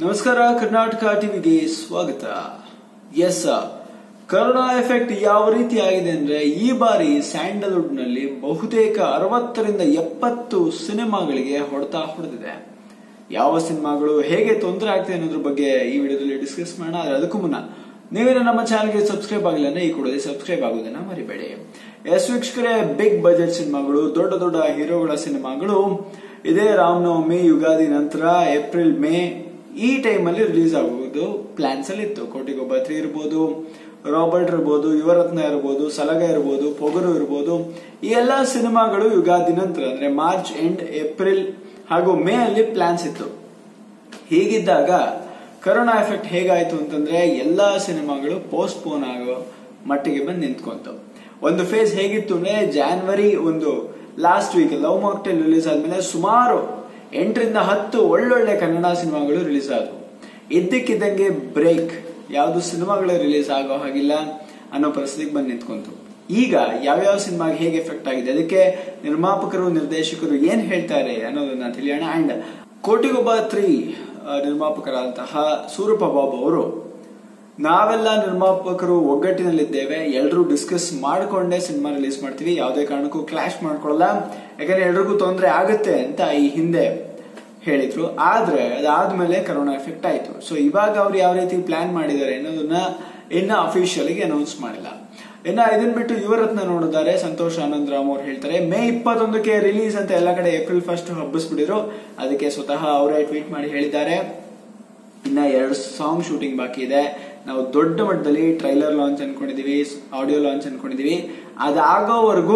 ನಮಸ್ಕಾರ ಕರ್ನಾಟಕ ಟಿವಿಗೆ ಸ್ವಾಗತ ಎಸ್ ಕರೋನಾ ಎಫೆಕ್ಟ್ ಯಾವ ರೀತಿ ಆಗಿದೆ ಅಂದ್ರೆ ಈ ಬಾರಿ ಸ್ಯಾಂಡಲ್ವುಡ್ ನಲ್ಲಿ ಬಹುತೇಕ ಅರವತ್ತರಿಂದ ಎಪ್ಪತ್ತು ಸಿನಿಮಾಗಳಿಗೆ ಹೊಡೆತ ಹೊಡೆದಿದೆ ಯಾವ ಸಿನಿಮಾಗಳು ಹೇಗೆ ತೊಂದರೆ ಆಗ್ತಿದೆ ಅನ್ನೋದ್ರ ಬಗ್ಗೆ ಈ ವಿಡಿಯೋದಲ್ಲಿ ಡಿಸ್ಕಸ್ ಮಾಡೋಣ ಆದ್ರೆ ಅದಕ್ಕೂ ಮುನ್ನ ನೀವೇನು ನಮ್ಮ ಚಾನಲ್ಗೆ ಸಬ್ಸ್ಕ್ರೈಬ್ ಆಗಿಲ್ಲ ಅಂದ್ರೆ ಈ ಕೂಡಲೇ ಸಬ್ಸ್ಕ್ರೈಬ್ ಆಗೋದನ್ನ ಮರಿಬೇಡಿ ಎಸ್ ವೀಕ್ಷಕರೇ ಬಿಗ್ ಬಜೆಟ್ ಸಿನಿಮಾಗಳು ದೊಡ್ಡ ದೊಡ್ಡ ಹೀರೋಗಳ ಸಿನಿಮಾಗಳು ಇದೇ ರಾಮನವಮಿ ಯುಗಾದಿ ನಂತರ ಏಪ್ರಿಲ್ ಮೇ ಈ ಟೈಮಲ್ಲಿ ರಿಲೀಸ್ ಆಗುವುದು ಪ್ಲಾನ್ಸ್ ಅಲ್ಲಿ ಇತ್ತು ಕೋಟಿಗೊಬ್ಬ ತ್ರೀ ಇರ್ಬೋದು ರಾಬರ್ಟ್ ಇರ್ಬೋದು ಯುವರತ್ನ ಇರ್ಬೋದು ಸಲಗ ಇರ್ಬೋದು ಪೊಗರು ಇರ್ಬೋದು ಈ ಎಲ್ಲಾ ಸಿನಿಮಾಗಳು ಯುಗಾದಿ ನಂತರ ಅಂದ್ರೆ ಮಾರ್ಚ್ ಎಂಡ್ ಏಪ್ರಿಲ್ ಹಾಗೂ ಮೇ ಅಲ್ಲಿ ಪ್ಲಾನ್ಸ್ ಇತ್ತು ಹೀಗಿದ್ದಾಗ ಕರೋನಾ ಎಫೆಕ್ಟ್ ಹೇಗಾಯ್ತು ಅಂತಂದ್ರೆ ಎಲ್ಲಾ ಸಿನಿಮಾಗಳು ಪೋಸ್ಟ್ಪೋನ್ ಆಗೋ ಮಟ್ಟಿಗೆ ಬಂದು ನಿಂತ್ಕೊಂತು ಒಂದು ಫೇಸ್ ಹೇಗಿತ್ತು ಅಂದ್ರೆ ಜಾನ್ವರಿ ಒಂದು last week Love Mocktail release ಆದ್ಮೇಲೆ ಸುಮಾರು ಎಂಟರಿಂದ ಹತ್ತು ಒಳ್ಳೊಳ್ಳೆ ಕನ್ನಡ ಸಿನಿಮಾಗಳು ರಿಲೀಸ್ ಆದವು ಇದ್ದಕ್ಕಿದ್ದಂಗೆ ಬ್ರೇಕ್ ಯಾವ್ದು ಸಿನಿಮಾಗಳು ರಿಲೀಸ್ ಆಗೋ ಹಾಗಿಲ್ಲ ಅನ್ನೋ ಪರಿಸ್ಥಿತಿಗೆ ಬಂದು ನಿಂತ್ಕೊಂತು ಈಗ ಯಾವ್ಯಾವ ಸಿನಿಮಾಗೆ ಹೇಗೆ ಎಫೆಕ್ಟ್ ಆಗಿದೆ ಅದಕ್ಕೆ ನಿರ್ಮಾಪಕರು ನಿರ್ದೇಶಕರು ಏನ್ ಹೇಳ್ತಾರೆ ಅನ್ನೋದನ್ನ ತಿಳಿಯೋಣ ಅಂಡ್ ಕೋಟಿಗೊಬ್ಬ ತ್ರೀ ನಿರ್ಮಾಪಕರಾದಂತಹ ಸೂರಪ್ಪ ಬಾಬು ಅವರು ನಾವೆಲ್ಲ ನಿರ್ಮಾಪಕರು ಒಗ್ಗಟ್ಟಿನಲ್ಲಿದ್ದೇವೆ ಎಲ್ಲರೂ ಡಿಸ್ಕಸ್ ಮಾಡಿಕೊಂಡೇ ಸಿನಿಮಾ ರಿಲೀಸ್ ಮಾಡ್ತೀವಿ ಯಾವುದೇ ಕಾರಣಕ್ಕೂ ಕ್ಲಾಶ್ ಮಾಡ್ಕೊಳ್ಳಲ್ಲ ಯಾಕಂದ್ರೆ ಎಲ್ರಿಗೂ ತೊಂದರೆ ಆಗುತ್ತೆ ಅಂತ ಈ ಹಿಂದೆ ಹೇಳಿದ್ರು ಆದ್ರೆ ಅದಾದ್ಮೇಲೆ ಕರೋನಾ ಎಫೆಕ್ಟ್ ಆಯ್ತು ಸೊ ಇವಾಗ ಅವ್ರು ಯಾವ ರೀತಿ ಪ್ಲಾನ್ ಮಾಡಿದ್ದಾರೆ ಅನ್ನೋದನ್ನ ಇನ್ನ ಅಫಿಷಿಯಲ್ ಆಗಿ ಅನೌನ್ಸ್ ಮಾಡಿಲ್ಲ ಇನ್ನ ಇದನ್ ಬಿಟ್ಟು ಯುವರತ್ನ ನೋಡಿದ್ದಾರೆ ಸಂತೋಷ್ ಆನಂದ್ ರಾಮ್ ಅವ್ರು ಹೇಳ್ತಾರೆ ಮೇ ಇಪ್ಪತ್ತೊಂದಕ್ಕೆ ರಿಲೀಸ್ ಅಂತ ಎಲ್ಲ ಕಡೆ ಏಪ್ರಿಲ್ ಫಸ್ಟ್ ಹಬ್ಬಿಸ್ಬಿಟ್ಟಿದ್ರು ಅದಕ್ಕೆ ಸ್ವತಃ ಅವರೇ ಟ್ವೀಟ್ ಮಾಡಿ ಹೇಳಿದ್ದಾರೆ ಇನ್ನ ಎರಡು ಸಾಂಗ್ ಶೂಟಿಂಗ್ ಬಾಕಿ ಇದೆ ನಾವು ದೊಡ್ಡ ಮಟ್ಟದಲ್ಲಿ ಟ್ರೈಲರ್ ಲಾಂಚ್ ಅನ್ಕೊಂಡಿದೀವಿ ಆಡಿಯೋ ಲಾಂಚ್ ಅನ್ಕೊಂಡಿದೀವಿ ಅದಾಗೋವರೆಗೂ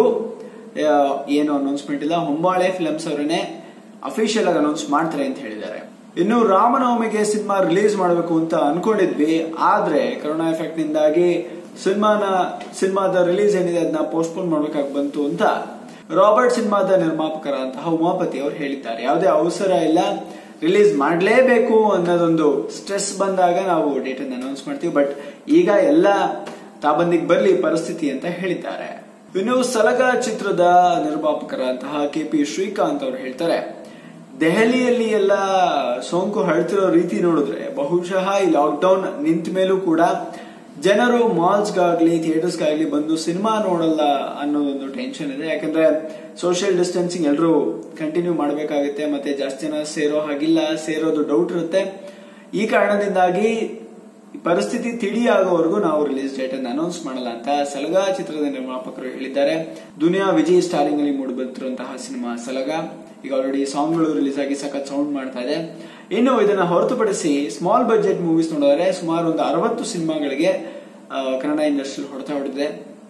ಏನು ಅನೌನ್ಸ್ಮೆಂಟ್ ಇಲ್ಲ ಹೊಂಬಾಳೆ ಫಿಲಮ್ಸ್ ಅವರನ್ನೇ ಅಫಿಷಿಯಲ್ ಆಗಿ ಅನೌನ್ಸ್ ಮಾಡ್ತಾರೆ ಅಂತ ಹೇಳಿದ್ದಾರೆ ಇನ್ನು ರಾಮನವಮಿಗೆ ಸಿನಿಮಾ ರಿಲೀಸ್ ಮಾಡಬೇಕು ಅಂತ ಅನ್ಕೊಂಡಿದ್ವಿ ಆದ್ರೆ ಕರೋನಾ ಎಫೆಕ್ಟ್ ನಿಂದಾಗಿ ಸಿನಿಮಾನ ಸಿನಿಮಾದ ರಿಲೀಸ್ ಏನಿದೆ ಅದನ್ನ ಪೋಸ್ಟ್ಪೋನ್ ಮಾಡ್ಬೇಕಾಗಿ ಬಂತು ಅಂತ ರಾಬರ್ಟ್ ಸಿನಿಮಾದ ನಿರ್ಮಾಪಕರಾದಂತಹ ಉಮಾಪತಿ ಅವರು ಹೇಳಿದ್ದಾರೆ ಯಾವುದೇ ಅವಸರ ಇಲ್ಲ ರಿಲೀಸ್ ಮಾಡಲೇಬೇಕು ಅನ್ನೋದೊಂದು ಸ್ಟ್ರೆಸ್ ಬಂದಾಗ ನಾವು ಡೇಟ್ ಅನ್ನು ಅನೌನ್ಸ್ ಮಾಡ್ತೀವಿ ಬಟ್ ಈಗ ಎಲ್ಲ ತಾಬಂದಿಗೆ ಬರ್ಲಿ ಪರಿಸ್ಥಿತಿ ಅಂತ ಹೇಳಿದ್ದಾರೆ ಇನ್ನು ಸಲಗ ಚಿತ್ರದ ನಿರ್ಮಾಪಕರಾದಂತಹ ಕೆ ಪಿ ಶ್ರೀಕಾಂತ್ ಅವರು ಹೇಳ್ತಾರೆ ದೆಹಲಿಯಲ್ಲಿ ಎಲ್ಲ ಸೋಂಕು ಹರಡ್ತಿರೋ ರೀತಿ ನೋಡಿದ್ರೆ ಬಹುಶಃ ಈ ಲಾಕ್ಡೌನ್ ನಿಂತ ಮೇಲೂ ಕೂಡ ಜನರು ಮಾಲ್ಸ್ಗಾಗ್ಲಿ ಥಿಯೇಟರ್ಸ್ಗಾಗ್ಲಿ ಬಂದು ಸಿನಿಮಾ ನೋಡಲ್ಲ ಅನ್ನೋದೊಂದು ಟೆನ್ಷನ್ ಇದೆ ಯಾಕಂದ್ರೆ ಸೋಷಿಯಲ್ ಡಿಸ್ಟೆನ್ಸಿಂಗ್ ಎಲ್ಲರೂ ಕಂಟಿನ್ಯೂ ಮಾಡಬೇಕಾಗುತ್ತೆ ಮತ್ತೆ ಜಾಸ್ತಿ ಜನ ಸೇರೋ ಹಾಗಿಲ್ಲ ಸೇರೋದು ಡೌಟ್ ಇರುತ್ತೆ ಈ ಕಾರಣದಿಂದಾಗಿ ಪರಿಸ್ಥಿತಿ ತಿಳಿಯಾಗೋವರೆಗೂ ನಾವು ರಿಲೀಸ್ ಡೇಟ್ ಅನ್ನು ಅನೌನ್ಸ್ ಮಾಡಲ್ಲ ಅಂತ ಸಲಗಾ ಚಿತ್ರದ ನಿರ್ಮಾಪಕರು ಹೇಳಿದ್ದಾರೆ ದುನಿಯಾ ವಿಜಯ್ ಸ್ಟಾರಿಂಗ್ ಅಲ್ಲಿ ಮೂಡಿ ಬಂದಿರುವಂತಹ ಸಿನಿಮಾ ಸಲಗ ಈಗ ಆಲ್ರೆಡಿ ಸಾಂಗ್ಗಳು ರಿಲೀಸ್ ಆಗಿ ಸಖತ್ ಸೌಂಡ್ ಮಾಡ್ತಾ ಇದೆ ಇನ್ನು ಇದನ್ನ ಹೊರತುಪಡಿಸಿ ಸ್ಮಾಲ್ ಬಜೆಟ್ ಮೂವೀಸ್ ನೋಡಿದ್ರೆ ಸುಮಾರು ಒಂದು ಅರವತ್ತು ಸಿನಿಮಾಗಳಿಗೆ ಕನ್ನಡ ಇಂಡಸ್ಟ್ರಿ ಹೊಡೆತ ಹೊಡೆದಿದೆ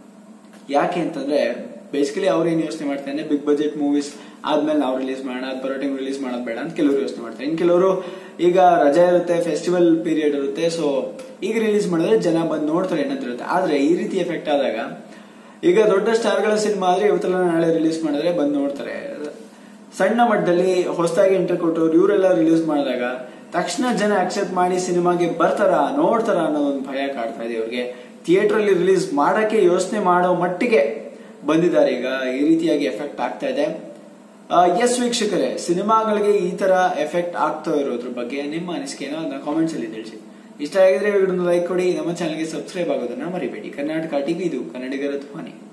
ಯಾಕೆ ಅಂತಂದ್ರೆ ಬೇಸಿಕಲಿ ಅವ್ರು ಏನ್ ಯೋಚನೆ ಮಾಡ್ತಾರೆ ಬಿಗ್ ಬಜೆಟ್ ಮೂವೀಸ್ ಆದ್ಮೇಲೆ ನಾವು ರಿಲೀಸ್ ಮಾಡೋಣ ಅದ್ ಬರೋ ಟೈಮ್ ರಿಲೀಸ್ ಮಾಡೋದು ಬೇಡ ಅಂತ ಕೆಲವರು ಯೋಚನೆ ಮಾಡ್ತಾರೆ ಇನ್ ಕೆಲವರು ಈಗ ರಜೆ ಇರುತ್ತೆ ಫೆಸ್ಟಿವಲ್ ಪೀರಿಯಡ್ ಇರುತ್ತೆ ಸೊ ಈಗ ರಿಲೀಸ್ ಮಾಡಿದ್ರೆ ಜನ ಬಂದು ನೋಡ್ತಾರೆ ಏನಂತ ಇರುತ್ತೆ ಆದ್ರೆ ಈ ರೀತಿ ಎಫೆಕ್ಟ್ ಆದಾಗ ಈಗ ದೊಡ್ಡ ಸ್ಟಾರ್ಗಳ ಸಿನಿಮಾ ಆದ್ರೆ ಇವತ್ತೆಲ್ಲ ನಾಳೆ ರಿಲೀಸ್ ಮಾಡಿದ್ರೆ ಬಂದು ನೋಡ್ತಾರೆ ಸಣ್ಣ ಮಟ್ಟದಲ್ಲಿ ಹೊಸದಾಗಿ ಎಂಟ್ರಿ ಕೊಟ್ಟರು ಇವರೆಲ್ಲ ರಿಲೀಸ್ ಮಾಡಿದಾಗ ತಕ್ಷಣ ಜನ ಅಕ್ಸೆಪ್ಟ್ ಮಾಡಿ ಸಿನಿಮಾಗೆ ಬರ್ತಾರ ನೋಡ್ತಾರ ಅನ್ನೋದೊಂದು ಭಯ ಕಾಡ್ತಾ ಇದೆ ಅವ್ರಿಗೆ ಥಿಯೇಟರ್ ಅಲ್ಲಿ ರಿಲೀಸ್ ಮಾಡಕ್ಕೆ ಯೋಚನೆ ಮಾಡೋ ಮಟ್ಟಿಗೆ ಬಂದಿದ್ದಾರೆ ಈಗ ಈ ರೀತಿಯಾಗಿ ಎಫೆಕ್ಟ್ ಆಗ್ತಾ ಇದೆ ಎಸ್ ವೀಕ್ಷಕರೇ ಸಿನಿಮಾಗಳಿಗೆ ಈ ತರ ಎಫೆಕ್ಟ್ ಆಗ್ತಾ ಇರೋದ್ರ ಬಗ್ಗೆ ನಿಮ್ಮ ಅನಿಸಿಕೆನ ಅದನ್ನ ಕಾಮೆಂಟ್ಸ್ ಅಲ್ಲಿ ತಿಳಿಸಿ ಇಷ್ಟ ಆಗಿದ್ರೆ ವಿಡಿಯೋನ ಲೈಕ್ ಕೊಡಿ ನಮ್ಮ ಚಾನಲ್ಗೆ ಸಬ್ಸ್ಕ್ರೈಬ್ ಆಗೋದನ್ನ ಮರಿಬೇಡಿ ಕರ್ನಾಟಕ ಟಿವಿ ಇದು ಕನ್ನಡಿಗರ ಧ್ವನಿ